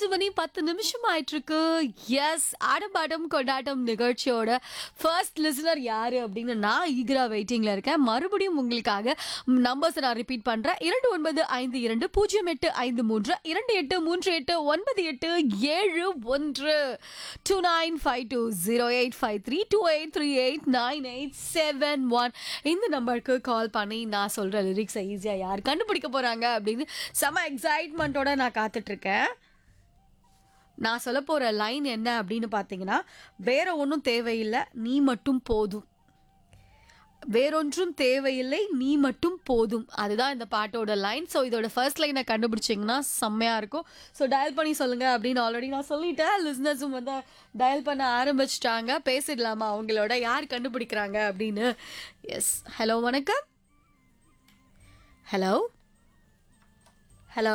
மணி பத்து நிமிஷம் ஆயிட்டு இருக்கு எஸ் ஆடம்பாட்டம் கொண்டாட்டம் நிகழ்ச்சியோட ஃபர்ஸ்ட் லிசனர் யாரு அப்படின்னு நான் ஈகரா வெயிட்டிங்ல இருக்கேன் மறுபடியும் உங்களுக்காக நம்பர்ஸ் நான் ரிப்பீட் பண்றேன் இரண்டு ஒன்பது ஐந்து இரண்டு பூஜ்ஜியம் எட்டு ஐந்து மூன்று இரண்டு எட்டு மூன்று எட்டு ஒன்பது எட்டு ஏழு ஒன்று two nine five two zero eight five three two eight three eight nine eight seven one இந்த நம்பருக்கு கால் பண்ணி நான் சொல்ற லிரிக்ஸை ஈஸியாக யார் கண்டுபிடிக்க போறாங்க அப்படின்னு செம எக்ஸைட்மெண்ட்டோட நான் காத்துட்டு இருக்கேன் நான் சொல்ல போற லைன் என்ன அப்படின்னு பார்த்தீங்கன்னா வேற ஒன்றும் தேவையில்லை நீ மட்டும் போதும் வேறொன்றும் தேவையில்லை நீ மட்டும் போதும் அதுதான் இந்த பாட்டோட லைன் ஸோ இதோட ஃபர்ஸ்ட் லைனை கண்டுபிடிச்சிங்கன்னா செம்மையாக இருக்கும் ஸோ டயல் பண்ணி சொல்லுங்க அப்படின்னு ஆல்ரெடி நான் சொல்லிட்டேன் லிஸ்னஸும் வந்து டயல் பண்ண ஆரம்பிச்சிட்டாங்க பேசிடலாமா அவங்களோட யார் கண்டுபிடிக்கிறாங்க அப்படின்னு எஸ் ஹலோ வணக்கம் ஹலோ ஹலோ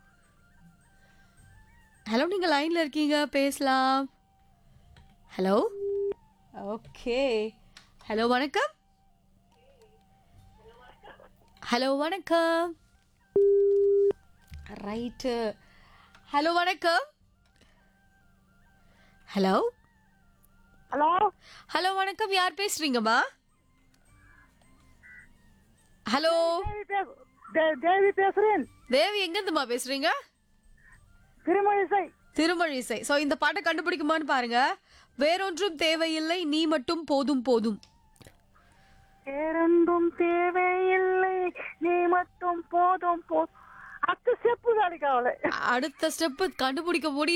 ஹலோ நீங்கள் லைனில் இருக்கீங்க பேசலாம் ஹலோ ஓகே ஹலோ வணக்கம் ஹலோ வணக்கம் ரைட்டு ஹலோ வணக்கம் ஹலோ ஹலோ ஹலோ வணக்கம் யார் பேசுறீங்கம்மா ஹலோ தேவி பேச- தே- தேவி பேசுறேன் தேவி எங்கேருந்துமா பேசுறீங்க திருமழிசை திருமழிசை ஸோ இந்த பாட்டை கண்டுபிடிக்குமான்னு பாருங்க வேறொன்றும் தேவையில்லை நீ மட்டும் போதும் போதும் வேறொன்றும் தேவையில்லை நீ மட்டும் போதும் போ அடுத்த ஸ்டெப்பு தாடி கவலை அடுத்த ஸ்டெப்பு கண்டுபிடிக்க முடியும்